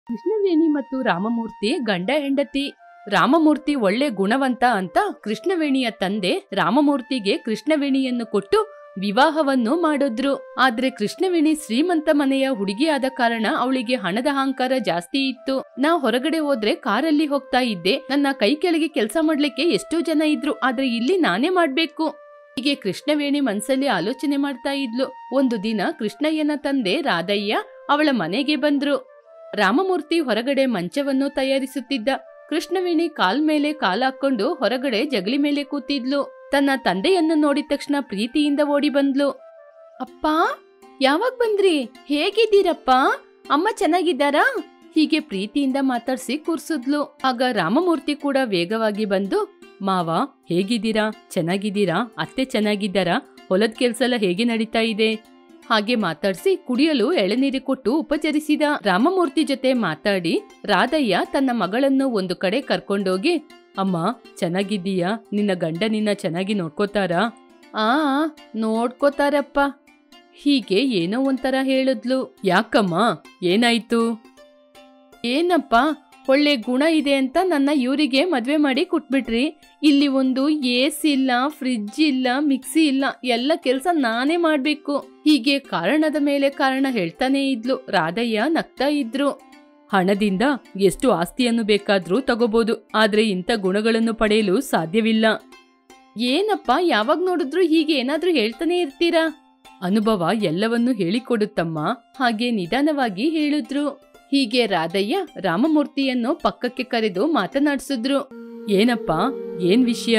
ಕೃಷ್ಣವೇಣಿ ಮತ್ತು ರಾಮಮೂರ್ತಿ ಗಂಡ ಹೆಂಡತಿ ರಾಮಮೂರ್ತಿ ಒಳ್ಳೆ ಗುಣವಂತ ಅಂತ ಕೃಷ್ಣವೇಣಿಯ ತಂದೆ ರಾಮಮೂರ್ತಿಗೆ ಕೃಷ್ಣವೇಣಿಯನ್ನು ಕೊಟ್ಟು ವಿವಾಹವನ್ನು ಮಾಡಿದ್ರು ಆದ್ರೆ ಕೃಷ್ಣವೇಣಿ ಶ್ರೀಮಂತ ಮನೆಯ ಹುಡುಗಿಯಾದ ಕಾರಣ ಅವಳಿಗೆ ಹಣದ ಅಹಂಕಾರ ಜಾಸ್ತಿ ಇತ್ತು ನಾ ಹೊರಗಡೆ ಹೋದ್ರೆ ಕಾರಲ್ಲಿ ಹೋಗ್ತಾ ಇದ್ದೆ ನನ್ನ ಕೈ ಕೆಳಗೆ ಕೆಲಸ ಮಾಡ್ಲಿಕ್ಕೆ ಎಷ್ಟೋ ಜನ ಇದ್ರು ಆದ್ರೆ ಇಲ್ಲಿ ನಾನೇ ಮಾಡ್ಬೇಕು ಹೀಗೆ ಕೃಷ್ಣವೇಣಿ ಮನ್ಸಲ್ಲಿ ಆಲೋಚನೆ ಮಾಡ್ತಾ ಇದ್ಲು ಒಂದು ದಿನ ಕೃಷ್ಣಯ್ಯನ ತಂದೆ ರಾಧಯ್ಯ ಅವಳ ಮನೆಗೆ ಬಂದ್ರು ರಾಮಮೂರ್ತಿ ಹೊರಗಡೆ ಮಂಚವನ್ನು ತಯಾರಿಸುತ್ತಿದ್ದ ಕೃಷ್ಣವೇಣಿ ಕಾಲ್ ಮೇಲೆ ಕಾಲ್ ಹಾಕೊಂಡು ಹೊರಗಡೆ ಜಗಲಿ ಮೇಲೆ ಕೂತಿದ್ಲು ತನ್ನ ತಂದೆಯನ್ನು ನೋಡಿದ ತಕ್ಷಣ ಪ್ರೀತಿಯಿಂದ ಓಡಿ ಬಂದ್ಲು ಅಪ್ಪ ಯಾವಾಗ ಬಂದ್ರಿ ಹೇಗಿದ್ದೀರಪ್ಪ ಅಮ್ಮ ಚೆನ್ನಾಗಿದ್ದಾರಾ ಹೀಗೆ ಪ್ರೀತಿಯಿಂದ ಮಾತಾಡ್ಸಿ ಕೂರ್ಸಿದ್ಲು ಆಗ ರಾಮಮೂರ್ತಿ ಕೂಡ ವೇಗವಾಗಿ ಬಂದು ಮಾವ ಹೇಗಿದ್ದೀರಾ ಚೆನ್ನಾಗಿದ್ದೀರಾ ಅತ್ತೆ ಚೆನ್ನಾಗಿದ್ದಾರಾ ಹೊಲದ ಕೆಲ್ಸ ಎಲ್ಲ ಹೇಗೆ ನಡೀತಾ ಇದೆ ಹಾಗೆ ಮಾತಾಡ್ಸಿ ಕುಡಿಯಲು ಎಳೆನೀರು ಕೊಟ್ಟು ಉಪಚರಿಸಿದ ರಾಮಮೂರ್ತಿ ಜೊತೆ ಮಾತಾಡಿ ರಾಧಯ್ಯ ತನ್ನ ಮಗಳನ್ನು ಒಂದು ಕಡೆ ಕರ್ಕೊಂಡೋಗಿ ಅಮ್ಮ ಚೆನ್ನಾಗಿದ್ದೀಯಾ ನಿನ್ನ ಗಂಡ ನಿನ್ನ ಚೆನ್ನಾಗಿ ನೋಡ್ಕೋತಾರಾ ಆ ನೋಡ್ಕೋತಾರಪ್ಪ ಹೀಗೆ ಏನೋ ಒಂಥರ ಹೇಳಿದ್ಲು ಯಾಕಮ್ಮ ಏನಾಯ್ತು ಏನಪ್ಪ ಒಳ್ಳೆ ಗುಣ ಇದೆ ಅಂತ ನನ್ನ ಇವರಿಗೆ ಮದ್ವೆ ಮಾಡಿ ಕೊಟ್ಬಿಟ್ರಿ ಇಲ್ಲಿ ಒಂದು ಎಸ್ ಇಲ್ಲ ಫ್ರಿಡ್ಜ್ ಇಲ್ಲ ಮಿಕ್ಸಿ ಇಲ್ಲ ಎಲ್ಲ ಕೆಲಸ ನಾನೇ ಮಾಡ್ಬೇಕು ಹೀಗೆ ಕಾರಣದ ಮೇಲೆ ಕಾರಣ ಹೇಳ್ತಾನೆ ಇದ್ಲು ರಾಧಯ್ಯ ನಗ್ತಾ ಇದ್ರು ಹಣದಿಂದ ಎಷ್ಟು ಆಸ್ತಿಯನ್ನು ಬೇಕಾದ್ರೂ ತಗೋಬಹುದು ಆದ್ರೆ ಇಂಥ ಗುಣಗಳನ್ನು ಪಡೆಯಲು ಸಾಧ್ಯವಿಲ್ಲ ಏನಪ್ಪ ಯಾವಾಗ ನೋಡಿದ್ರು ಹೀಗೆ ಏನಾದ್ರೂ ಹೇಳ್ತಾನೆ ಇರ್ತೀರಾ ಅನುಭವ ಎಲ್ಲವನ್ನೂ ಹೇಳಿಕೊಡುತ್ತಮ್ಮ ಹಾಗೆ ನಿಧಾನವಾಗಿ ಹೇಳಿದ್ರು ಹೀಗೆ ರಾಧಯ್ಯ ರಾಮಮೂರ್ತಿಯನ್ನು ಪಕ್ಕಕ್ಕೆ ಕರೆದು ಮಾತನಾಡ್ಸಿದ್ರು ಏನಪ್ಪ ಏನ್ ವಿಷಯ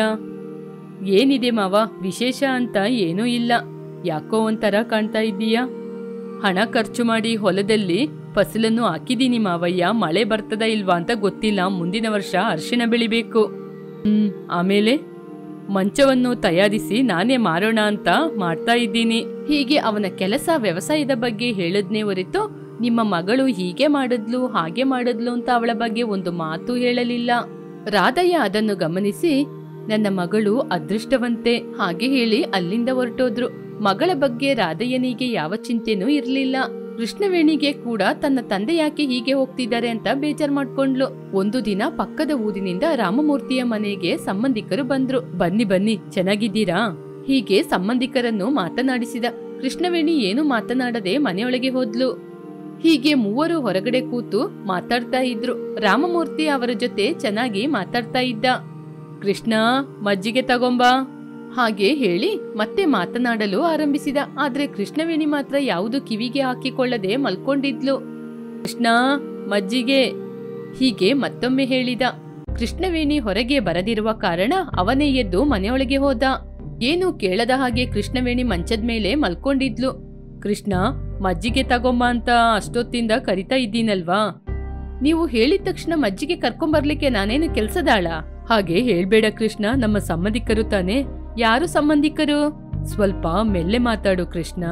ಏನಿದೆ ಮಾವ ವಿಶೇಷ ಅಂತ ಏನೂ ಇಲ್ಲ ಯಾಕೋ ಒಂಥರ ಕಾಣ್ತಾ ಇದ್ದೀಯಾ ಹಣ ಖರ್ಚು ಮಾಡಿ ಹೊಲದಲ್ಲಿ ಫಸಲನ್ನು ಹಾಕಿದೀನಿ ಮಾವಯ್ಯ ಮಳೆ ಬರ್ತದ ಇಲ್ವಾ ಅಂತ ಗೊತ್ತಿಲ್ಲ ಮುಂದಿನ ವರ್ಷ ಅರಿಶಿಣ ಬೆಳಿಬೇಕು ಹ್ಮ್ ಆಮೇಲೆ ಮಂಚವನ್ನು ತಯಾರಿಸಿ ನಾನೇ ಮಾರೋಣ ಅಂತ ಮಾಡ್ತಾ ಇದ್ದೀನಿ ಹೀಗೆ ಅವನ ಕೆಲಸ ವ್ಯವಸಾಯದ ಬಗ್ಗೆ ಹೇಳದ್ನೇ ಹೊರತು ನಿಮ್ಮ ಮಗಳು ಹೀಗೆ ಮಾಡಿದ್ಲು ಹಾಗೆ ಮಾಡಿದ್ಲು ಅಂತ ಅವಳ ಬಗ್ಗೆ ಒಂದು ಮಾತು ಹೇಳಲಿಲ್ಲ ರಾಧಯ್ಯ ಅದನ್ನು ಗಮನಿಸಿ ನನ್ನ ಮಗಳು ಅದೃಷ್ಟವಂತೆ ಹಾಗೆ ಹೇಳಿ ಅಲ್ಲಿಂದ ಹೊರಟೋದ್ರು ಮಗಳ ಬಗ್ಗೆ ರಾಧಯ್ಯನಿಗೆ ಯಾವ ಚಿಂತೆನೂ ಇರ್ಲಿಲ್ಲ ಕೃಷ್ಣವೇಣಿಗೆ ಕೂಡ ತನ್ನ ತಂದೆ ಯಾಕೆ ಹೀಗೆ ಹೋಗ್ತಿದ್ದಾರೆ ಅಂತ ಬೇಜಾರ್ ಮಾಡ್ಕೊಂಡ್ಲು ಒಂದು ದಿನ ಪಕ್ಕದ ಊರಿನಿಂದ ರಾಮಮೂರ್ತಿಯ ಮನೆಗೆ ಸಂಬಂಧಿಕರು ಬಂದ್ರು ಬನ್ನಿ ಬನ್ನಿ ಚೆನ್ನಾಗಿದ್ದೀರಾ ಹೀಗೆ ಸಂಬಂಧಿಕರನ್ನು ಮಾತನಾಡಿಸಿದ ಕೃಷ್ಣವೇಣಿ ಏನು ಮಾತನಾಡದೆ ಮನೆಯೊಳಗೆ ಹೋದ್ಲು ಹೀಗೆ ಮೂವರು ಹೊರಗಡೆ ಕೂತು ಮಾತಾಡ್ತಾ ಇದ್ರು ರಾಮಮೂರ್ತಿ ಅವರ ಜೊತೆ ಚೆನ್ನಾಗಿ ಮಾತಾಡ್ತಾ ಇದ್ದ ಕೃಷ್ಣ ಮಜ್ಜಿಗೆ ತಗೊಂಬಾ ಹಾಗೆ ಹೇಳಿ ಮತ್ತೆ ಮಾತನಾಡಲು ಆರಂಭಿಸಿದ ಆದ್ರೆ ಕೃಷ್ಣವೇಣಿ ಮಾತ್ರ ಯಾವುದು ಕಿವಿಗೆ ಹಾಕಿಕೊಳ್ಳದೆ ಮಲ್ಕೊಂಡಿದ್ಲು ಕೃಷ್ಣ ಮಜ್ಜಿಗೆ ಹೀಗೆ ಮತ್ತೊಮ್ಮೆ ಹೇಳಿದ ಕೃಷ್ಣವೇಣಿ ಹೊರಗೆ ಬರದಿರುವ ಕಾರಣ ಅವನೇ ಎದ್ದು ಮನೆಯೊಳಗೆ ಹೋದ ಏನು ಕೇಳದ ಹಾಗೆ ಕೃಷ್ಣವೇಣಿ ಮಂಚದ ಮೇಲೆ ಮಲ್ಕೊಂಡಿದ್ಲು ಕೃಷ್ಣ ಮಜ್ಜಿಗೆ ತಗೊಂಬ ಅಂತ ಅಷ್ಟೊತ್ತಿಂದ ಕರಿತಾ ಇದ್ದೀನಲ್ವಾ ನೀವು ಹೇಳಿದ ತಕ್ಷಣ ಮಜ್ಜಿಗೆ ಕರ್ಕೊಂಬರ್ಲಿಕ್ಕೆ ನಾನೇನು ಕೆಲ್ಸದಾಳ ಹಾಗೆ ಹೇಳ್ಬೇಡ ಕೃಷ್ಣ ನಮ್ಮ ಸಂಬಂಧಿಕರು ತಾನೆ ಯಾರು ಸಂಬಂಧಿಕರು ಸ್ವಲ್ಪ ಮೆಲ್ಲೆ ಮಾತಾಡು ಕೃಷ್ಣ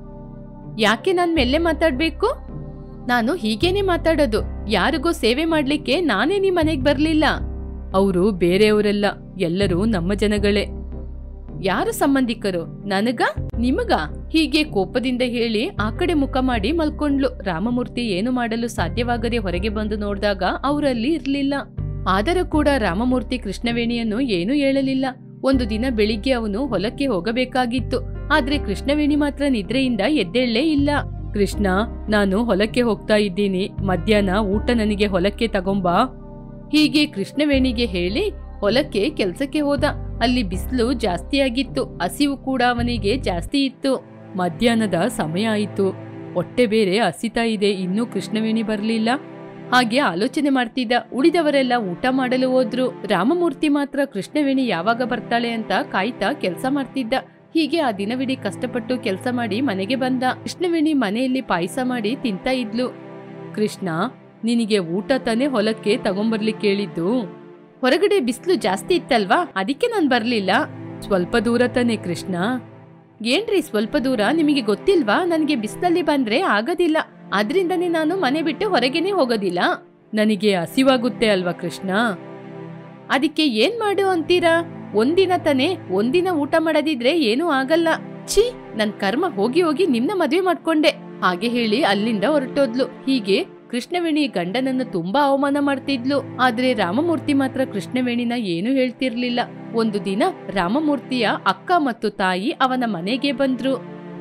ಯಾಕೆ ನಾನ್ ಮೆಲ್ಲೆ ಮಾತಾಡ್ಬೇಕು ನಾನು ಹೀಗೇನೆ ಮಾತಾಡೋದು ಯಾರಿಗೋ ಸೇವೆ ಮಾಡ್ಲಿಕ್ಕೆ ನಾನೇ ನಿಮ್ ಮನೆಗ್ ಬರ್ಲಿಲ್ಲ ಅವರು ಬೇರೆಯವರೆಲ್ಲ ಎಲ್ಲರೂ ನಮ್ಮ ಜನಗಳೇ ಯಾರು ಸಂಬಂಧಿಕರು ನನಗ ನಿಮಗ ಹೀಗೆ ಕೋಪದಿಂದ ಹೇಳಿ ಆ ಕಡೆ ಮುಖ ಮಾಡಿ ಮಲ್ಕೊಂಡ್ಲು ರಾಮಮೂರ್ತಿ ಏನು ಮಾಡಲು ಸಾಧ್ಯವಾಗದೆ ಹೊರಗೆ ಬಂದು ನೋಡಿದಾಗ ಅವರಲ್ಲಿ ಇರ್ಲಿಲ್ಲ ಆದರೂ ಕೂಡ ರಾಮಮೂರ್ತಿ ಕೃಷ್ಣವೇಣಿಯನ್ನು ಏನೂ ಹೇಳಲಿಲ್ಲ ಒಂದು ದಿನ ಬೆಳಿಗ್ಗೆ ಅವನು ಹೊಲಕ್ಕೆ ಹೋಗಬೇಕಾಗಿತ್ತು ಆದ್ರೆ ಕೃಷ್ಣವೇಣಿ ಮಾತ್ರ ನಿದ್ರೆಯಿಂದ ಎದ್ದೇಳಲೇ ಇಲ್ಲ ಕೃಷ್ಣ ನಾನು ಹೊಲಕ್ಕೆ ಹೋಗ್ತಾ ಇದ್ದೀನಿ ಮಧ್ಯಾಹ್ನ ಊಟ ನನಗೆ ಹೊಲಕ್ಕೆ ತಗೊಂಬಾ ಹೀಗೆ ಕೃಷ್ಣವೇಣಿಗೆ ಹೇಳಿ ಹೊಲಕ್ಕೆ ಕೆಲ್ಸಕ್ಕೆ ಹೋದ ಅಲ್ಲಿ ಬಿಸಿಲು ಜಾಸ್ತಿ ಆಗಿತ್ತು ಹಸಿವು ಕೂಡ ಅವನಿಗೆ ಜಾಸ್ತಿ ಇತ್ತು ಮಧ್ಯಾಹ್ನದ ಸಮಯ ಆಯಿತು ಹೊಟ್ಟೆ ಬೇರೆ ಹಸಿತಾ ಇದೆ ಇನ್ನೂ ಕೃಷ್ಣವೇಣಿ ಬರಲಿಲ್ಲ ಹಾಗೆ ಆಲೋಚನೆ ಮಾಡ್ತಿದ್ದ ಉಳಿದವರೆಲ್ಲ ಊಟ ಮಾಡಲು ಹೋದ್ರು ರಾಮಮೂರ್ತಿ ಮಾತ್ರ ಕೃಷ್ಣವೇಣಿ ಯಾವಾಗ ಬರ್ತಾಳೆ ಅಂತ ಕಾಯ್ತಾ ಕೆಲಸ ಮಾಡ್ತಿದ್ದ ಹೀಗೆ ಆ ದಿನವಿಡೀ ಕಷ್ಟಪಟ್ಟು ಕೆಲಸ ಮಾಡಿ ಮನೆಗೆ ಬಂದ ಕೃಷ್ಣವೇಣಿ ಮನೆಯಲ್ಲಿ ಪಾಯಸ ಮಾಡಿ ತಿಂತಾ ಇದ್ಲು ಕೃಷ್ಣ ನಿನಗೆ ಊಟ ತಾನೇ ಹೊಲಕ್ಕೆ ತಗೊಂಬರ್ಲಿಕ್ಕೆ ಹೇಳಿದ್ದು ಹೊರಗಡೆ ಬಿಸಿಲು ಜಾಸ್ತಿ ಇತ್ತಲ್ವಾ ಅದಕ್ಕೆ ನಾನು ಬರ್ಲಿಲ್ಲ ಸ್ವಲ್ಪ ದೂರ ತಾನೆ ಕೃಷ್ಣ ಏನ್ರಿ ಸ್ವಲ್ಪ ದೂರ ನಿಮಗೆ ಗೊತ್ತಿಲ್ವಾ ನನಗೆ ಬಿಸಿಲಲ್ಲಿ ಬಂದ್ರೆ ಆಗೋದಿಲ್ಲ ಆದ್ರಿಂದನೇ ನಾನು ಮನೆ ಬಿಟ್ಟು ಹೊರಗೇನೆ ಹೋಗೋದಿಲ್ಲ ನನಗೆ ಹಸಿವಾಗುತ್ತೆ ಅಲ್ವಾ ಕೃಷ್ಣ ಅದಕ್ಕೆ ಏನ್ ಮಾಡು ಅಂತೀರಾ ಒಂದಿನ ತಾನೆ ಒಂದಿನ ಊಟ ಮಾಡದಿದ್ರೆ ಏನೂ ಆಗಲ್ಲ ಛೀ ನನ್ ಕರ್ಮ ಹೋಗಿ ಹೋಗಿ ನಿಮ್ನ ಮದ್ವೆ ಮಾಡ್ಕೊಂಡೆ ಹಾಗೆ ಹೇಳಿ ಅಲ್ಲಿಂದ ಹೊರಟೋದ್ಲು ಹೀಗೆ ಕೃಷ್ಣವೇಣಿ ಗಂಡನನ್ನು ತುಂಬಾ ಅವಮಾನ ಮಾಡ್ತಿದ್ಲು ಆದ್ರೆ ರಾಮಮೂರ್ತಿ ಮಾತ್ರ ಕೃಷ್ಣವೇಣಿನ ಏನು ಹೇಳ್ತಿರ್ಲಿಲ್ಲ ಒಂದು ದಿನ ರಾಮಮೂರ್ತಿಯ ಅಕ್ಕ ಮತ್ತು ತಾಯಿ ಅವನ ಮನೆಗೆ ಬಂದ್ರು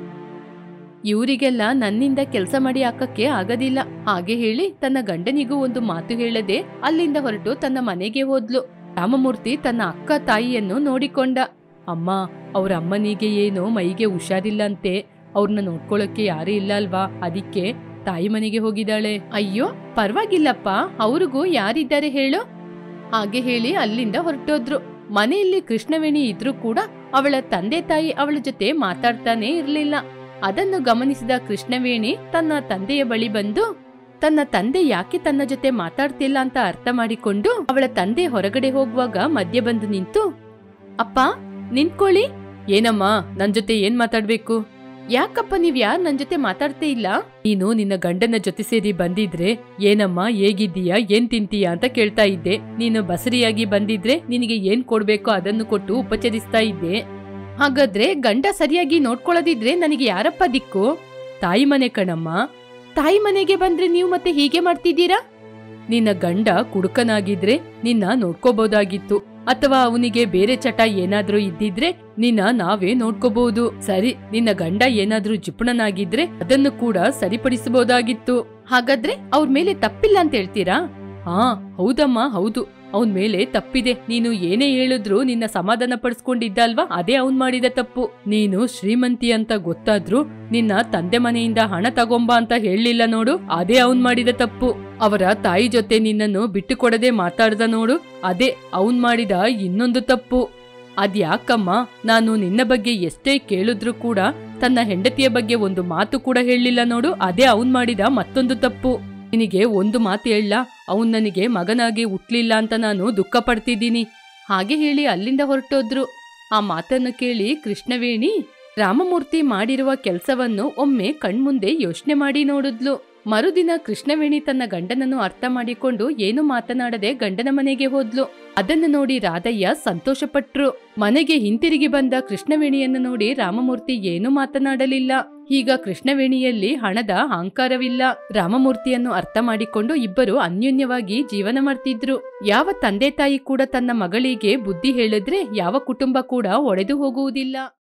ಇವರಿಗೆಲ್ಲ ನನ್ನಿಂದ ಕೆಲಸ ಮಾಡಿ ಹಾಕಕ್ಕೆ ಆಗದಿಲ್ಲ ಹಾಗೆ ಹೇಳಿ ತನ್ನ ಗಂಡನಿಗೂ ಒಂದು ಮಾತು ಹೇಳದೆ ಅಲ್ಲಿಂದ ಹೊರಟು ತನ್ನ ಮನೆಗೆ ಹೋದ್ಲು ರಾಮಮೂರ್ತಿ ತನ್ನ ಅಕ್ಕ ತಾಯಿಯನ್ನು ನೋಡಿಕೊಂಡ ಅಮ್ಮ ಅವ್ರ ಅಮ್ಮನಿಗೆ ಏನೋ ಮೈಗೆ ಹುಷಾರಿಲ್ಲಂತೆ ಅವ್ರನ್ನ ನೋಡ್ಕೊಳಕ್ಕೆ ಯಾರೂ ಇಲ್ಲ ಅಲ್ವಾ ಅದಕ್ಕೆ ತಾಯಿ ಮನೆಗೆ ಹೋಗಿದ್ದಾಳೆ ಅಯ್ಯೋ ಪರವಾಗಿಲ್ಲಪ್ಪ ಅವ್ರಿಗೂ ಯಾರಿದ್ದಾರೆ ಹೇಳು ಹಾಗೆ ಹೇಳಿ ಅಲ್ಲಿಂದ ಹೊರಟೋದ್ರು ಮನೆಯಲ್ಲಿ ಕೃಷ್ಣವೇಣಿ ಇದ್ರೂ ಕೂಡ ಅವಳ ತಂದೆ ತಾಯಿ ಅವಳ ಜೊತೆ ಮಾತಾಡ್ತಾನೆ ಇರ್ಲಿಲ್ಲ ಅದನ್ನು ಗಮನಿಸಿದ ಕೃಷ್ಣವೇಣಿ ತನ್ನ ತಂದೆಯ ಬಳಿ ಬಂದು ತನ್ನ ತಂದೆ ಯಾಕೆ ತನ್ನ ಜೊತೆ ಮಾತಾಡ್ತಿಲ್ಲ ಅಂತ ಅರ್ಥ ಮಾಡಿಕೊಂಡು ಅವಳ ತಂದೆ ಹೊರಗಡೆ ಹೋಗುವಾಗ ಮಧ್ಯ ಬಂದು ನಿಂತು ಅಪ್ಪ ನಿಂತ್ಕೊಳ್ಳಿ ಏನಮ್ಮ ನನ್ ಜೊತೆ ಏನ್ ಮಾತಾಡ್ಬೇಕು ಯಾಕಪ್ಪ ನೀವ್ ಯಾರ್ ನನ್ ಜೊತೆ ಮಾತಾಡ್ತೇ ಇಲ್ಲ ನೀನು ನಿನ್ನ ಗಂಡನ ಜೊತೆ ಸೇರಿ ಬಂದಿದ್ರೆ ಏನಮ್ಮ ಹೇಗಿದ್ದೀಯಾ ಏನ್ ತಿಂತೀಯಾ ಅಂತ ಕೇಳ್ತಾ ಇದ್ದೆ ನೀನು ಬಸರಿಯಾಗಿ ಬಂದಿದ್ರೆ ನಿನಗೆ ಏನ್ ಕೊಡ್ಬೇಕೋ ಅದನ್ನು ಕೊಟ್ಟು ಉಪಚರಿಸ್ತಾ ಇದ್ದೆ ಹಾಗಾದ್ರೆ ಗಂಡ ಸರಿಯಾಗಿ ನೋಡ್ಕೊಳ್ಳೋದಿದ್ರೆ ನನಗೆ ಯಾರಪ್ಪ ದಿಕ್ಕು ತಾಯಿ ಮನೆ ಕಣಮ್ಮ ತಾಯಿ ಮನೆಗೆ ಬಂದ್ರೆ ನೀವು ಮತ್ತೆ ಹೀಗೆ ಮಾಡ್ತಿದ್ದೀರಾ ನಿನ್ನ ಗಂಡ ಕುಡುಕನಾಗಿದ್ರೆ ನಿನ್ನ ನೋಡ್ಕೋಬಹುದಾಗಿತ್ತು ಅಥವಾ ಅವನಿಗೆ ಬೇರೆ ಚಟ ಏನಾದ್ರೂ ಇದ್ದಿದ್ರೆ ನಿನ್ನ ನಾವೇ ನೋಡ್ಕೋಬಹುದು ಸರಿ ನಿನ್ನ ಗಂಡ ಏನಾದ್ರೂ ಜಿಪುಣನಾಗಿದ್ರೆ ಅದನ್ನು ಕೂಡ ಸರಿಪಡಿಸಬಹುದಾಗಿತ್ತು ಹಾಗಾದ್ರೆ ಅವ್ರ ಮೇಲೆ ತಪ್ಪಿಲ್ಲ ಅಂತ ಹೇಳ್ತೀರಾ ಹಾ ಹೌದಮ್ಮ ಹೌದು ಅವನ್ ಮೇಲೆ ತಪ್ಪಿದೆ ನೀನು ಏನೇ ಹೇಳಿದ್ರು ನಿನ್ನ ಸಮಾಧಾನ ಪಡಿಸ್ಕೊಂಡಿದ್ದ ಅಲ್ವಾ ಅದೇ ಅವನ್ ಮಾಡಿದ ತಪ್ಪು ನೀನು ಶ್ರೀಮಂತಿ ಅಂತ ಗೊತ್ತಾದ್ರೂ ನಿನ್ನ ತಂದೆ ಮನೆಯಿಂದ ಹಣ ತಗೊಂಬ ಅಂತ ಹೇಳಲಿಲ್ಲ ನೋಡು ಅದೇ ಅವನ್ ಮಾಡಿದ ತಪ್ಪು ಅವರ ತಾಯಿ ಜೊತೆ ನಿನ್ನನ್ನು ಬಿಟ್ಟು ಕೊಡದೆ ಮಾತಾಡ್ದ ನೋಡು ಅದೇ ಅವನ್ ಮಾಡಿದ ಇನ್ನೊಂದು ತಪ್ಪು ಅದ್ಯಾಕಮ್ಮ ನಾನು ನಿನ್ನ ಬಗ್ಗೆ ಎಷ್ಟೇ ಕೇಳಿದ್ರು ಕೂಡ ತನ್ನ ಹೆಂಡತಿಯ ಬಗ್ಗೆ ಒಂದು ಮಾತು ಕೂಡ ಹೇಳಲಿಲ್ಲ ನೋಡು ಅದೇ ಅವನ್ ಮಾಡಿದ ಮತ್ತೊಂದು ತಪ್ಪು ನಿನಗೆ ಒಂದು ಮಾತು ಹೇಳ ಅವನ್ ನನಗೆ ಮಗನಾಗಿ ಹುಟ್ಲಿಲ್ಲ ಅಂತ ನಾನು ದುಃಖ ಪಡ್ತಿದ್ದೀನಿ ಹಾಗೆ ಹೇಳಿ ಅಲ್ಲಿಂದ ಹೊರಟೋದ್ರು ಆ ಮಾತನ್ನು ಕೇಳಿ ಕೃಷ್ಣವೇಣಿ ರಾಮಮೂರ್ತಿ ಮಾಡಿರುವ ಕೆಲಸವನ್ನು ಒಮ್ಮೆ ಕಣ್ಮುಂದೆ ಯೋಚನೆ ಮಾಡಿ ನೋಡಿದ್ಲು ಮರುದಿನ ಕೃಷ್ಣವೇಣಿ ತನ್ನ ಗಂಡನನ್ನು ಅರ್ಥ ಮಾಡಿಕೊಂಡು ಏನು ಮಾತನಾಡದೆ ಗಂಡನ ಮನೆಗೆ ಹೋದ್ಲು ಅದನ್ನು ನೋಡಿ ರಾಧಯ್ಯ ಸಂತೋಷಪಟ್ರು ಮನೆಗೆ ಹಿಂತಿರುಗಿ ಬಂದ ಕೃಷ್ಣವೇಣಿಯನ್ನು ನೋಡಿ ರಾಮಮೂರ್ತಿ ಏನೂ ಮಾತನಾಡಲಿಲ್ಲ ಈಗ ಕೃಷ್ಣವೇಣಿಯಲ್ಲಿ ಹಣದ ಅಹಂಕಾರವಿಲ್ಲ ರಾಮಮೂರ್ತಿಯನ್ನು ಅರ್ಥ ಮಾಡಿಕೊಂಡು ಇಬ್ಬರು ಅನ್ಯೋನ್ಯವಾಗಿ ಜೀವನ ಮಾಡ್ತಿದ್ರು ಯಾವ ತಂದೆ ತಾಯಿ ಕೂಡ ತನ್ನ ಮಗಳಿಗೆ ಬುದ್ಧಿ ಹೇಳಿದ್ರೆ ಯಾವ ಕುಟುಂಬ ಕೂಡ ಒಡೆದು ಹೋಗುವುದಿಲ್ಲ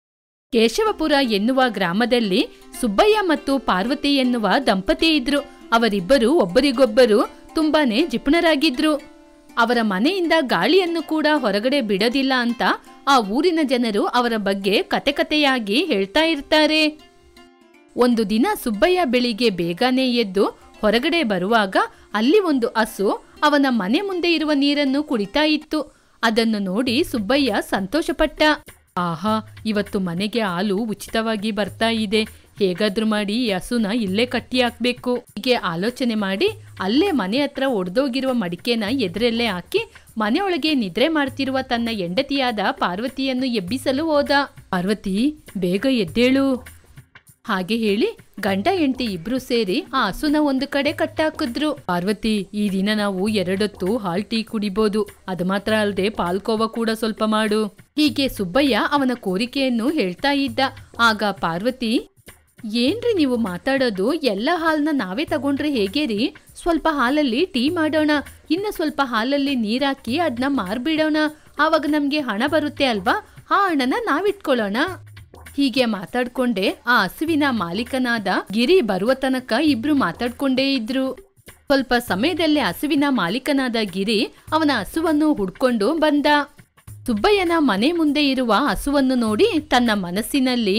ಕೇಶವಪುರ ಎನ್ನುವ ಗ್ರಾಮದಲ್ಲಿ ಸುಬ್ಬಯ್ಯ ಮತ್ತು ಪಾರ್ವತಿ ಎನ್ನುವ ದಂಪತಿ ಇದ್ರು ಅವರಿಬ್ಬರು ಒಬ್ಬರಿಗೊಬ್ಬರು ತುಂಬಾನೇ ಜಿಪುಣರಾಗಿದ್ರು ಅವರ ಮನೆಯಿಂದ ಗಾಳಿಯನ್ನು ಕೂಡ ಹೊರಗಡೆ ಬಿಡೋದಿಲ್ಲ ಅಂತ ಆ ಊರಿನ ಜನರು ಅವರ ಬಗ್ಗೆ ಕತೆ ಕತೆಯಾಗಿ ಹೇಳ್ತಾ ಇರ್ತಾರೆ ಒಂದು ದಿನ ಸುಬ್ಬಯ್ಯ ಬೆಳಿಗ್ಗೆ ಬೇಗನೆ ಎದ್ದು ಹೊರಗಡೆ ಬರುವಾಗ ಅಲ್ಲಿ ಒಂದು ಹಸು ಅವನ ಮನೆ ಮುಂದೆ ಇರುವ ನೀರನ್ನು ಕುಡಿತಾ ಇತ್ತು ಅದನ್ನು ನೋಡಿ ಸುಬ್ಬಯ್ಯ ಸಂತೋಷಪಟ್ಟ ಆಹಾ ಇವತ್ತು ಮನೆಗೆ ಹಾಲು ಉಚಿತವಾಗಿ ಬರ್ತಾ ಇದೆ ಹೇಗಾದ್ರೂ ಮಾಡಿ ಈ ಹಸುನ ಇಲ್ಲೇ ಕಟ್ಟಿ ಹಾಕ್ಬೇಕು ಹೀಗೆ ಆಲೋಚನೆ ಮಾಡಿ ಅಲ್ಲೇ ಮನೆ ಹತ್ರ ಒಡೆದೋಗಿರುವ ಮಡಿಕೆನ ಎದುರಲ್ಲೇ ಹಾಕಿ ಮನೆಯೊಳಗೆ ನಿದ್ರೆ ಮಾಡ್ತಿರುವ ತನ್ನ ಹೆಂಡತಿಯಾದ ಪಾರ್ವತಿಯನ್ನು ಎಬ್ಬಿಸಲು ಹೋದ ಪಾರ್ವತಿ ಬೇಗ ಎದ್ದೇಳು ಹಾಗೆ ಹೇಳಿ ಗಂಡ ಹೆಂಡತಿ ಇಬ್ರು ಸೇರಿ ಆ ಹಸುನ ಒಂದು ಕಡೆ ಕಟ್ಟಾಕಿದ್ರು ಪಾರ್ವತಿ ಈ ದಿನ ನಾವು ಎರಡೊತ್ತು ಹಾಲ್ ಟೀ ಕುಡಿಬೋದು ಅದು ಮಾತ್ರ ಅಲ್ಲದೆ ಪಾಲ್ಕೋವ ಕೂಡ ಸ್ವಲ್ಪ ಮಾಡು ಹೀಗೆ ಸುಬ್ಬಯ್ಯ ಅವನ ಕೋರಿಕೆಯನ್ನು ಹೇಳ್ತಾ ಇದ್ದ ಆಗ ಪಾರ್ವತಿ ಏನ್ರಿ ನೀವು ಮಾತಾಡೋದು ಎಲ್ಲ ಹಾಲ್ನ ನಾವೇ ತಗೊಂಡ್ರೆ ಹೇಗೆ ರೀ ಸ್ವಲ್ಪ ಹಾಲಲ್ಲಿ ಟೀ ಮಾಡೋಣ ಇನ್ನು ಸ್ವಲ್ಪ ಹಾಲಲ್ಲಿ ನೀರಾಕಿ ಅದನ್ನ ಮಾರ್ಬಿಡೋಣ ಆವಾಗ ನಮ್ಗೆ ಹಣ ಬರುತ್ತೆ ಅಲ್ವಾ ಆ ಹಣನ ನಾವಿಟ್ಕೊಳ್ಳೋಣ ಹೀಗೆ ಮಾತಾಡ್ಕೊಂಡೆ ಆ ಹಸುವಿನ ಮಾಲೀಕನಾದ ಗಿರಿ ಬರುವ ತನಕ ಇಬ್ರು ಮಾತಾಡ್ಕೊಂಡೇ ಇದ್ರು ಸ್ವಲ್ಪ ಸಮಯದಲ್ಲೇ ಹಸುವಿನ ಮಾಲೀಕನಾದ ಗಿರಿ ಅವನ ಹಸುವನ್ನು ಹುಡ್ಕೊಂಡು ಬಂದ ಸುಬ್ಬಯ್ಯನ ಮನೆ ಮುಂದೆ ಇರುವ ಹಸುವನ್ನು ನೋಡಿ ತನ್ನ ಮನಸ್ಸಿನಲ್ಲಿ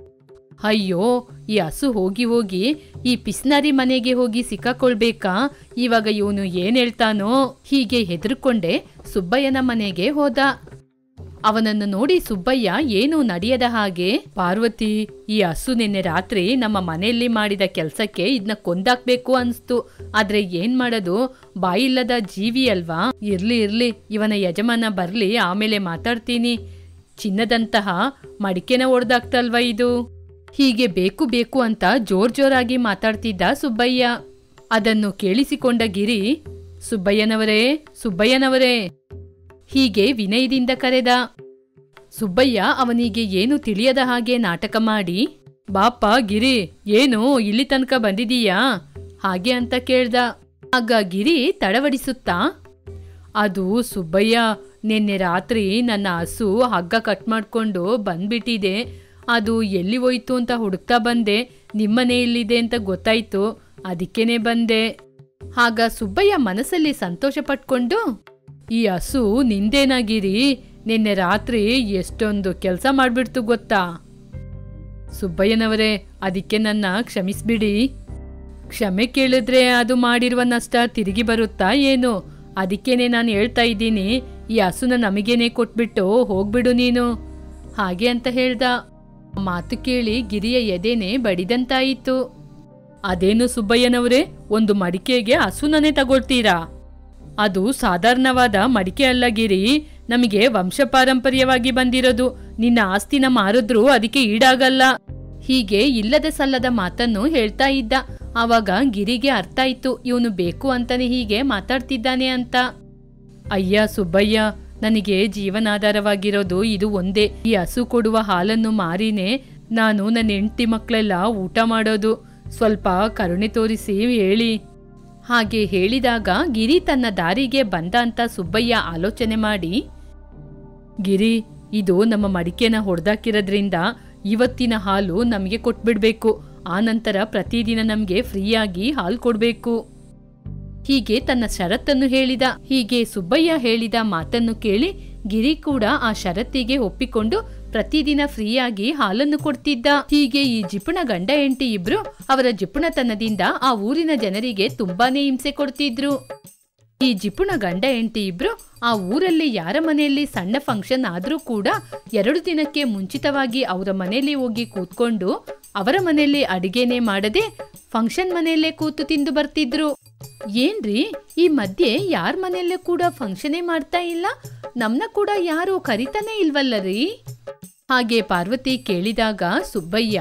ಅಯ್ಯೋ ಈ ಹಸು ಹೋಗಿ ಹೋಗಿ ಈ ಪಿಸ್ನಾರಿ ಮನೆಗೆ ಹೋಗಿ ಸಿಕ್ಕಾಕೊಳ್ಬೇಕಾ ಇವಾಗ ಇವನು ಏನ್ ಹೇಳ್ತಾನೋ ಹೀಗೆ ಹೆದರ್ಕೊಂಡೆ ಸುಬ್ಬಯ್ಯನ ಮನೆಗೆ ಹೋದ ಅವನನ್ನು ನೋಡಿ ಸುಬ್ಬಯ್ಯ ಏನು ನಡೆಯದ ಹಾಗೆ ಪಾರ್ವತಿ ಈ ಹಸು ನಿನ್ನೆ ರಾತ್ರಿ ನಮ್ಮ ಮನೆಯಲ್ಲಿ ಮಾಡಿದ ಕೆಲ್ಸಕ್ಕೆ ಇದನ್ನ ಕೊಂದಾಕ್ಬೇಕು ಅನ್ಸ್ತು ಆದ್ರೆ ಏನ್ ಮಾಡೋದು ಬಾಯಿಲ್ಲದ ಜೀವಿ ಅಲ್ವಾ ಇರ್ಲಿ ಇರ್ಲಿ ಇವನ ಯಜಮಾನ ಬರ್ಲಿ ಆಮೇಲೆ ಮಾತಾಡ್ತೀನಿ ಚಿನ್ನದಂತಹ ಮಡಿಕೆನ ಒಡ್ದಾಕ್ತಲ್ವಾ ಇದು ಹೀಗೆ ಬೇಕು ಬೇಕು ಅಂತ ಜೋರ್ ಜೋರಾಗಿ ಮಾತಾಡ್ತಿದ್ದ ಸುಬ್ಬಯ್ಯ ಅದನ್ನು ಕೇಳಿಸಿಕೊಂಡ ಗಿರಿ ಸುಬ್ಬಯ್ಯನವರೇ ಸುಬ್ಬಯ್ಯನವರೇ ಹೀಗೆ ವಿನಯದಿಂದ ಕರೆದ ಸುಬ್ಬಯ್ಯ ಅವನಿಗೆ ಏನು ತಿಳಿಯದ ಹಾಗೆ ನಾಟಕ ಮಾಡಿ ಬಾಪ ಗಿರಿ ಏನು ಇಲ್ಲಿ ತನಕ ಬಂದಿದೀಯಾ ಹಾಗೆ ಅಂತ ಕೇಳ್ದ ಆಗ ಗಿರಿ ತಡವಡಿಸುತ್ತಾ ಅದು ಸುಬ್ಬಯ್ಯ ನಿನ್ನೆ ರಾತ್ರಿ ನನ್ನ ಹಸು ಹಗ್ಗ ಕಟ್ ಮಾಡ್ಕೊಂಡು ಬಂದ್ಬಿಟ್ಟಿದೆ ಅದು ಎಲ್ಲಿ ಹೋಯ್ತು ಅಂತ ಹುಡುಕ್ತಾ ಬಂದೆ ನಿಮ್ಮನೆ ಇಲ್ಲಿದೆ ಅಂತ ಗೊತ್ತಾಯ್ತು ಅದಕ್ಕೇನೆ ಬಂದೆ ಆಗ ಸುಬ್ಬಯ್ಯ ಮನಸ್ಸಲ್ಲಿ ಸಂತೋಷ ಪಟ್ಕೊಂಡು ಈ ಹಸು ನಿಂದೇನಾಗಿರಿ ನಿನ್ನೆ ರಾತ್ರಿ ಎಷ್ಟೊಂದು ಕೆಲಸ ಮಾಡ್ಬಿಡ್ತು ಗೊತ್ತಾ ಸುಬ್ಬಯ್ಯನವರೇ ಅದಕ್ಕೆ ನನ್ನ ಕ್ಷಮಿಸ್ಬಿಡಿ ಕ್ಷಮೆ ಕೇಳಿದ್ರೆ ಅದು ಮಾಡಿರುವ ನಷ್ಟ ತಿರುಗಿ ಬರುತ್ತಾ ಏನು ಅದಕ್ಕೇನೆ ನಾನು ಹೇಳ್ತಾ ಇದ್ದೀನಿ ಈ ಹಸುನ ನಮಗೇನೆ ಕೊಟ್ಬಿಟ್ಟು ಹೋಗ್ಬಿಡು ನೀನು ಹಾಗೆ ಅಂತ ಹೇಳ್ದ ಮಾತು ಕೇಳಿ ಗಿರಿಯ ಎದೆನೆ ಬಡಿದಂತಾಯಿತು ಅದೇನು ಸುಬ್ಬಯ್ಯನವರೇ ಒಂದು ಮಡಿಕೆಗೆ ಹಸುನನೇ ತಗೊಳ್ತೀರಾ ಅದು ಸಾಧಾರಣವಾದ ಮಡಿಕೆ ಅಲ್ಲ ಗಿರಿ ನಮಗೆ ವಂಶಪಾರಂಪರ್ಯವಾಗಿ ಬಂದಿರೋದು ನಿನ್ನ ಆಸ್ತಿನ ಮಾರಿದ್ರೂ ಅದಕ್ಕೆ ಈಡಾಗಲ್ಲ ಹೀಗೆ ಇಲ್ಲದ ಸಲ್ಲದ ಮಾತನ್ನು ಹೇಳ್ತಾ ಇದ್ದ ಆವಾಗ ಗಿರಿಗೆ ಅರ್ಥ ಆಯ್ತು ಇವನು ಬೇಕು ಅಂತಾನೆ ಹೀಗೆ ಮಾತಾಡ್ತಿದ್ದಾನೆ ಅಂತ ಅಯ್ಯ ಸುಬ್ಬಯ್ಯ ನನಗೆ ಜೀವನಾಧಾರವಾಗಿರೋದು ಇದು ಒಂದೇ ಈ ಹಸು ಕೊಡುವ ಹಾಲನ್ನು ಮಾರಿನೇ ನಾನು ನನ್ನ ಹೆಂಡತಿ ಮಕ್ಕಳೆಲ್ಲ ಊಟ ಮಾಡೋದು ಸ್ವಲ್ಪ ಕರುಣೆ ತೋರಿಸಿ ಹೇಳಿ ಹಾಗೆ ಹೇಳಿದಾಗ ಗಿರಿ ತನ್ನ ದಾರಿಗೆ ಬಂದ ಅಂತ ಸುಬ್ಬಯ್ಯ ಆಲೋಚನೆ ಮಾಡಿ ಗಿರಿ ಇದು ನಮ್ಮ ಮಡಿಕೆನ ಹೊಡೆದಾಕಿರೋದ್ರಿಂದ ಇವತ್ತಿನ ಹಾಲು ನಮಗೆ ಕೊಟ್ಬಿಡ್ಬೇಕು ಆ ನಂತರ ಪ್ರತಿದಿನ ನಮಗೆ ಫ್ರೀಯಾಗಿ ಹಾಲು ಕೊಡ್ಬೇಕು ಹೀಗೆ ತನ್ನ ಷರತ್ತನ್ನು ಹೇಳಿದ ಹೀಗೆ ಸುಬ್ಬಯ್ಯ ಹೇಳಿದ ಮಾತನ್ನು ಕೇಳಿ ಗಿರಿ ಕೂಡ ಆ ಷರತ್ತಿಗೆ ಒಪ್ಪಿಕೊಂಡು ಪ್ರತಿದಿನ ಫ್ರೀಯಾಗಿ ಹಾಲನ್ನು ಕೊಡ್ತಿದ್ದ ಹೀಗೆ ಈ ಜಿಪುಣ ಗಂಡ ಹೆಂಡತಿ ಇಬ್ರು ಅವರ ಜಿಪುಣತನದಿಂದ ಆ ಊರಿನ ಜನರಿಗೆ ತುಂಬಾನೇ ಹಿಂಸೆ ಕೊಡ್ತಿದ್ರು ಈ ಜಿಪುಣ ಗಂಡ ಹೆಂಡತಿ ಇಬ್ರು ಆ ಊರಲ್ಲಿ ಯಾರ ಮನೆಯಲ್ಲಿ ಸಣ್ಣ ಫಂಕ್ಷನ್ ಆದ್ರೂ ಕೂಡ ಎರಡು ದಿನಕ್ಕೆ ಮುಂಚಿತವಾಗಿ ಅವರ ಮನೆಯಲ್ಲಿ ಹೋಗಿ ಕೂತ್ಕೊಂಡು ಅವರ ಮನೆಯಲ್ಲಿ ಅಡಿಗೆನೇ ಮಾಡದೆ ಫಂಕ್ಷನ್ ಮನೆಯಲ್ಲೇ ಕೂತು ತಿಂದು ಬರ್ತಿದ್ರು ಏನ್ರಿ ಈ ಮಧ್ಯೆ ಯಾರ ಮನೆಯಲ್ಲೂ ಕೂಡ ಫಂಕ್ಷನೇ ಮಾಡ್ತಾ ಇಲ್ಲ ನಮ್ನ ಕೂಡ ಯಾರು ಕರಿತಾನೆ ಇಲ್ವಲ್ಲರಿ ಹಾಗೆ ಪಾರ್ವತಿ ಕೇಳಿದಾಗ ಸುಬ್ಬಯ್ಯ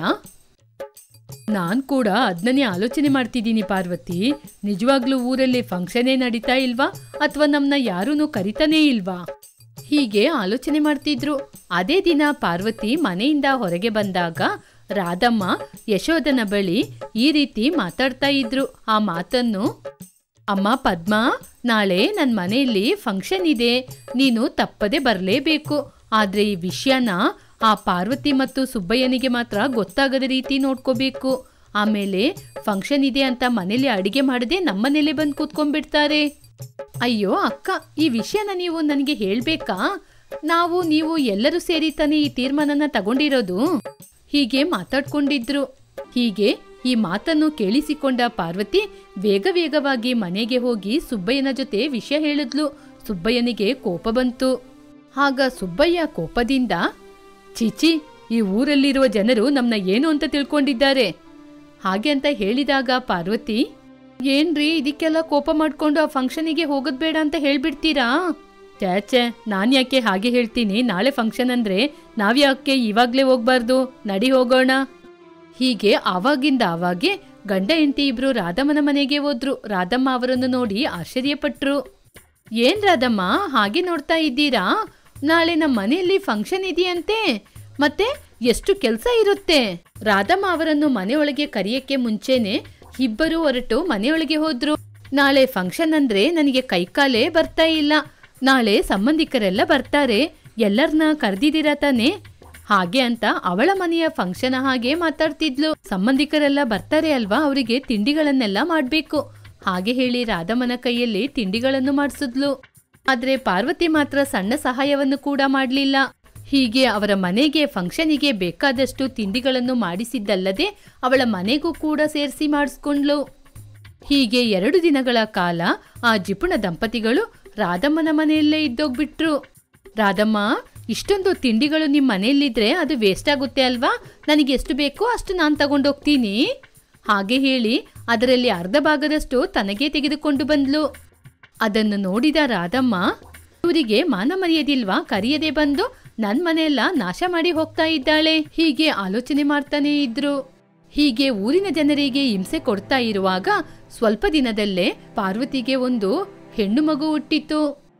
ನಾನ್ ಕೂಡ ಅದನ್ನೇ ಆಲೋಚನೆ ಮಾಡ್ತಿದ್ದೀನಿ ಪಾರ್ವತಿ ನಿಜವಾಗ್ಲೂ ಊರಲ್ಲಿ ಫಂಕ್ಷನೇ ನಡೀತಾ ಇಲ್ವಾ ಅಥವಾ ನಮ್ನ ಯಾರೂನು ಕರಿತಾನೇ ಇಲ್ವಾ ಹೀಗೆ ಆಲೋಚನೆ ಮಾಡ್ತಿದ್ರು ಅದೇ ದಿನ ಪಾರ್ವತಿ ಮನೆಯಿಂದ ಹೊರಗೆ ಬಂದಾಗ ರಾಧಮ್ಮ ಯಶೋದನ ಬಳಿ ಈ ರೀತಿ ಮಾತಾಡ್ತಾ ಇದ್ರು ಆ ಮಾತನ್ನು ಅಮ್ಮ ಪದ್ಮ ನಾಳೆ ನನ್ನ ಮನೆಯಲ್ಲಿ ಫಂಕ್ಷನ್ ಇದೆ ನೀನು ತಪ್ಪದೆ ಬರಲೇಬೇಕು ಆದ್ರೆ ಈ ವಿಷಯನ ಆ ಪಾರ್ವತಿ ಮತ್ತು ಸುಬ್ಬಯ್ಯನಿಗೆ ಮಾತ್ರ ಗೊತ್ತಾಗದ ರೀತಿ ನೋಡ್ಕೋಬೇಕು ಆಮೇಲೆ ಫಂಕ್ಷನ್ ಇದೆ ಅಂತ ಮನೇಲಿ ಅಡಿಗೆ ಮಾಡದೆ ನಮ್ಮನೇಲೆ ಬಂದು ಕೂತ್ಕೊಂಡ್ಬಿಡ್ತಾರೆ ಅಯ್ಯೋ ಅಕ್ಕ ಈ ವಿಷಯನ ನೀವು ನನಗೆ ಹೇಳ್ಬೇಕಾ ನಾವು ನೀವು ಎಲ್ಲರೂ ಸೇರಿ ತಾನೇ ಈ ತೀರ್ಮಾನನ ತಗೊಂಡಿರೋದು ಹೀಗೆ ಮಾತಾಡ್ಕೊಂಡಿದ್ರು ಹೀಗೆ ಈ ಮಾತನ್ನು ಕೇಳಿಸಿಕೊಂಡ ಪಾರ್ವತಿ ವೇಗ ವೇಗವಾಗಿ ಮನೆಗೆ ಹೋಗಿ ಸುಬ್ಬಯ್ಯನ ಜೊತೆ ವಿಷಯ ಹೇಳಿದ್ಲು ಸುಬ್ಬಯ್ಯನಿಗೆ ಕೋಪ ಬಂತು ಆಗ ಸುಬ್ಬಯ್ಯ ಕೋಪದಿಂದ ಚೀಚಿ ಈ ಊರಲ್ಲಿರುವ ಜನರು ನಮ್ನ ಏನು ಅಂತ ತಿಳ್ಕೊಂಡಿದ್ದಾರೆ ಹಾಗೆ ಅಂತ ಹೇಳಿದಾಗ ಪಾರ್ವತಿ ಏನ್ರಿ ಇದಕ್ಕೆಲ್ಲ ಕೋಪ ಮಾಡ್ಕೊಂಡು ಆ ಫಂಕ್ಷನಿಗೆ ಹೋಗೋದ್ ಬೇಡ ಅಂತ ಹೇಳ್ಬಿಡ್ತೀರಾ ಚಾಚೆ ನಾನ್ ಯಾಕೆ ಹಾಗೆ ಹೇಳ್ತೀನಿ ನಾಳೆ ಫಂಕ್ಷನ್ ಅಂದ್ರೆ ನಾವ್ಯಾಕೆ ಇವಾಗ್ಲೇ ಹೋಗ್ಬಾರ್ದು ನಡಿ ಹೋಗೋಣ ಹೀಗೆ ಆವಾಗಿಂದ ಆವಾಗೆ ಗಂಡ ಹೆಂಡತಿ ಇಬ್ರು ರಾಧಮ್ಮನ ಮನೆಗೆ ಹೋದ್ರು ರಾಧಮ್ಮ ಅವರನ್ನು ನೋಡಿ ಆಶ್ಚರ್ಯಪಟ್ರು ಏನ್ ರಾಧಮ್ಮ ಹಾಗೆ ನೋಡ್ತಾ ಇದ್ದೀರಾ ನಾಳೆ ನಮ್ಮ ಮನೆಯಲ್ಲಿ ಫಂಕ್ಷನ್ ಇದೆಯಂತೆ ಮತ್ತೆ ಎಷ್ಟು ಕೆಲಸ ಇರುತ್ತೆ ರಾಧಮ್ಮ ಅವರನ್ನು ಮನೆಯೊಳಗೆ ಕರೆಯಕ್ಕೆ ಮುಂಚೆನೆ ಇಬ್ಬರು ಹೊರಟು ಮನೆಯೊಳಗೆ ಹೋದ್ರು ನಾಳೆ ಫಂಕ್ಷನ್ ಅಂದ್ರೆ ನನಗೆ ಕೈಕಾಲೇ ಬರ್ತಾ ಇಲ್ಲ ನಾಳೆ ಸಂಬಂಧಿಕರೆಲ್ಲ ಬರ್ತಾರೆ ಎಲ್ಲರನ್ನ ಕರೆದಿದ್ದೀರಾ ತಾನೇ ಹಾಗೆ ಅಂತ ಅವಳ ಮನೆಯ ಫಂಕ್ಷನ್ ಹಾಗೆ ಮಾತಾಡ್ತಿದ್ಲು ಸಂಬಂಧಿಕರೆಲ್ಲ ಬರ್ತಾರೆ ಅಲ್ವಾ ಅವರಿಗೆ ತಿಂಡಿಗಳನ್ನೆಲ್ಲ ಮಾಡ್ಬೇಕು ಹಾಗೆ ಹೇಳಿ ರಾಧಮ್ಮನ ಕೈಯಲ್ಲಿ ತಿಂಡಿಗಳನ್ನು ಮಾಡಿಸಿದ್ಲು ಆದ್ರೆ ಪಾರ್ವತಿ ಮಾತ್ರ ಸಣ್ಣ ಸಹಾಯವನ್ನು ಕೂಡ ಮಾಡಲಿಲ್ಲ ಹೀಗೆ ಅವರ ಮನೆಗೆ ಫಂಕ್ಷನಿಗೆ ಬೇಕಾದಷ್ಟು ತಿಂಡಿಗಳನ್ನು ಮಾಡಿಸಿದ್ದಲ್ಲದೆ ಅವಳ ಮನೆಗೂ ಕೂಡ ಸೇರಿಸಿ ಮಾಡಿಸ್ಕೊಂಡ್ಲು ಹೀಗೆ ಎರಡು ದಿನಗಳ ಕಾಲ ಆ ಜಿಪುಣ ದಂಪತಿಗಳು ರಾಧಮ್ಮನ ಮನೆಯಲ್ಲೇ ಇದ್ದೋಗ್ಬಿಟ್ರು ರಾಧಮ್ಮ ಇಷ್ಟೊಂದು ತಿಂಡಿಗಳು ನಿಮ್ಮ ಮನೆಯಲ್ಲಿದ್ರೆ ಅದು ವೇಸ್ಟ್ ಆಗುತ್ತೆ ಅಲ್ವಾ ನನಗೆ ಎಷ್ಟು ಬೇಕೋ ಅಷ್ಟು ನಾನು ತಗೊಂಡೋಗ್ತೀನಿ ಹಾಗೆ ಹೇಳಿ ಅದರಲ್ಲಿ ಅರ್ಧ ಭಾಗದಷ್ಟು ತನಗೇ ತೆಗೆದುಕೊಂಡು ಬಂದ್ಲು ಅದನ್ನು ನೋಡಿದ ರಾಧಮ್ಮ ಇವರಿಗೆ ಮಾನ ಮರ್ಯಾದಿಲ್ವಾ ಕರೆಯದೆ ಬಂದು ನನ್ ಮನೆಯೆಲ್ಲ ನಾಶ ಮಾಡಿ ಹೋಗ್ತಾ ಇದ್ದಾಳೆ ಹೀಗೆ ಆಲೋಚನೆ ಮಾಡ್ತಾನೇ ಇದ್ರು ಹೀಗೆ ಊರಿನ ಜನರಿಗೆ ಹಿಂಸೆ ಕೊಡ್ತಾ ಇರುವಾಗ ಸ್ವಲ್ಪ ದಿನದಲ್ಲೇ ಪಾರ್ವತಿಗೆ ಒಂದು ಹೆಣ್ಣು ಮಗು ಹುಟ್ಟಿತು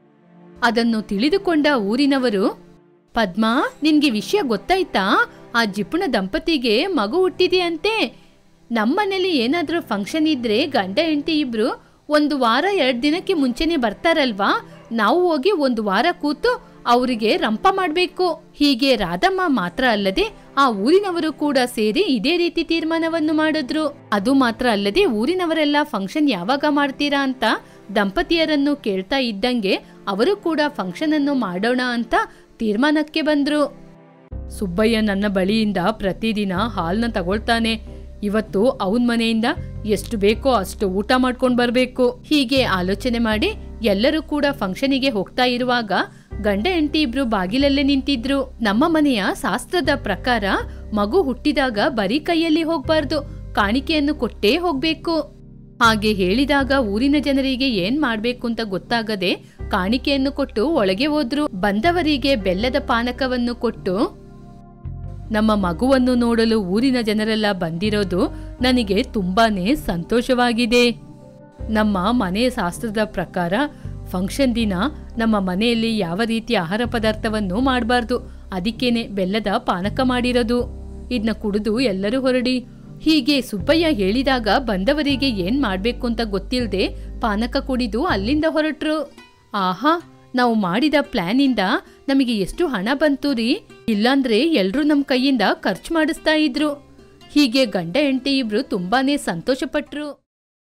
ಅದನ್ನು ತಿಳಿದುಕೊಂಡ ಊರಿನವರು ಪದ್ಮಾ ನಿನ್ಗೆ ವಿಷಯ ಗೊತ್ತಾಯ್ತಾ ಆ ಜಿಪುಣ ದಂಪತಿಗೆ ಮಗು ಹುಟ್ಟಿದೆಯಂತೆ ನಮ್ಮನೇಲಿ ಏನಾದ್ರೂ ಫಂಕ್ಷನ್ ಇದ್ರೆ ಗಂಡ ಹೆಂಡತಿ ಇಬ್ರು ಒಂದು ವಾರ ಎರಡು ದಿನಕ್ಕೆ ಮುಂಚೆನೆ ಬರ್ತಾರಲ್ವಾ ನಾವು ಹೋಗಿ ಒಂದು ವಾರ ಕೂತು ಅವರಿಗೆ ರಂಪ ಮಾಡ್ಬೇಕು ಹೀಗೆ ರಾಧಮ್ಮ ಮಾತ್ರ ಅಲ್ಲದೆ ಆ ಊರಿನವರು ಕೂಡ ಸೇರಿ ಇದೇ ರೀತಿ ತೀರ್ಮಾನವನ್ನು ಮಾಡಿದ್ರು ಅದು ಮಾತ್ರ ಅಲ್ಲದೆ ಊರಿನವರೆಲ್ಲ ಫಂಕ್ಷನ್ ಯಾವಾಗ ಮಾಡ್ತೀರಾ ಅಂತ ದಂಪತಿಯರನ್ನು ಕೇಳ್ತಾ ಇದ್ದಂಗೆ ಅವರು ಕೂಡ ಫಂಕ್ಷನ್ ಅನ್ನು ಮಾಡೋಣ ಅಂತ ತೀರ್ಮಾನಕ್ಕೆ ಬಂದ್ರು ಸುಬ್ಬಯ್ಯ ನನ್ನ ಬಳಿಯಿಂದ ಪ್ರತಿದಿನ ಹಾಲ್ನ ತಗೊಳ್ತಾನೆ ಇವತ್ತು ಅವನ ಮನೆಯಿಂದ ಎಷ್ಟು ಬೇಕೋ ಅಷ್ಟು ಊಟ ಮಾಡ್ಕೊಂಡು ಬರಬೇಕು ಹೀಗೆ ಆಲೋಚನೆ ಮಾಡಿ ಎಲ್ಲರೂ ಕೂಡ ಫಂಕ್ಷನಿಗೆ ಹೋಗ್ತಾ ಇರುವಾಗ ಗಂಡ ಹೆಂಡತಿ ಇಬ್ರು ಬಾಗಿಲಲ್ಲೇ ನಿಂತಿದ್ರು ನಮ್ಮ ಮನೆಯ ಶಾಸ್ತ್ರದ ಪ್ರಕಾರ ಮಗು ಹುಟ್ಟಿದಾಗ ಬರೀ ಕೈಯಲ್ಲಿ ಹೋಗ್ಬಾರ್ದು ಕಾಣಿಕೆಯನ್ನು ಕೊಟ್ಟೇ ಹೋಗ್ಬೇಕು ಹಾಗೆ ಹೇಳಿದಾಗ ಊರಿನ ಜನರಿಗೆ ಏನ್ ಮಾಡ್ಬೇಕು ಅಂತ ಗೊತ್ತಾಗದೆ ಕಾಣಿಕೆಯನ್ನು ಕೊಟ್ಟು ಒಳಗೆ ಹೋದ್ರು ಬಂದವರಿಗೆ ಬೆಲ್ಲದ ಪಾನಕವನ್ನು ಕೊಟ್ಟು ನಮ್ಮ ಮಗುವನ್ನು ನೋಡಲು ಊರಿನ ಜನರೆಲ್ಲ ಬಂದಿರೋದು ನನಗೆ ತುಂಬಾನೇ ಸಂತೋಷವಾಗಿದೆ ನಮ್ಮ ಮನೆ ಶಾಸ್ತ್ರದ ಪ್ರಕಾರ ಫಂಕ್ಷನ್ ದಿನ ನಮ್ಮ ಮನೆಯಲ್ಲಿ ಯಾವ ರೀತಿಯ ಆಹಾರ ಪದಾರ್ಥವನ್ನು ಮಾಡಬಾರ್ದು ಅದಕ್ಕೇನೆ ಬೆಲ್ಲದ ಪಾನಕ ಮಾಡಿರೋದು ಇದನ್ನ ಕುಡಿದು ಎಲ್ಲರೂ ಹೊರಡಿ ಹೀಗೆ ಸುಬ್ಬಯ್ಯ ಹೇಳಿದಾಗ ಬಂದವರಿಗೆ ಏನ್ ಮಾಡ್ಬೇಕು ಅಂತ ಗೊತ್ತಿಲ್ಲದೆ ಪಾನಕ ಕುಡಿದು ಅಲ್ಲಿಂದ ಹೊರಟ್ರು ಆಹಾ ನಾವು ಮಾಡಿದ ಪ್ಲಾನಿಂದ ನಮಗೆ ಎಷ್ಟು ಹಣ ಬಂತು ರೀ ಇಲ್ಲಾಂದ್ರೆ ಎಲ್ರೂ ನಮ್ಮ ಕೈಯಿಂದ ಖರ್ಚು ಮಾಡಿಸ್ತಾ ಇದ್ರು ಹೀಗೆ ಗಂಡ ಹೆಂಡತಿ ಇಬ್ರು ತುಂಬಾನೇ ಸಂತೋಷಪಟ್ರು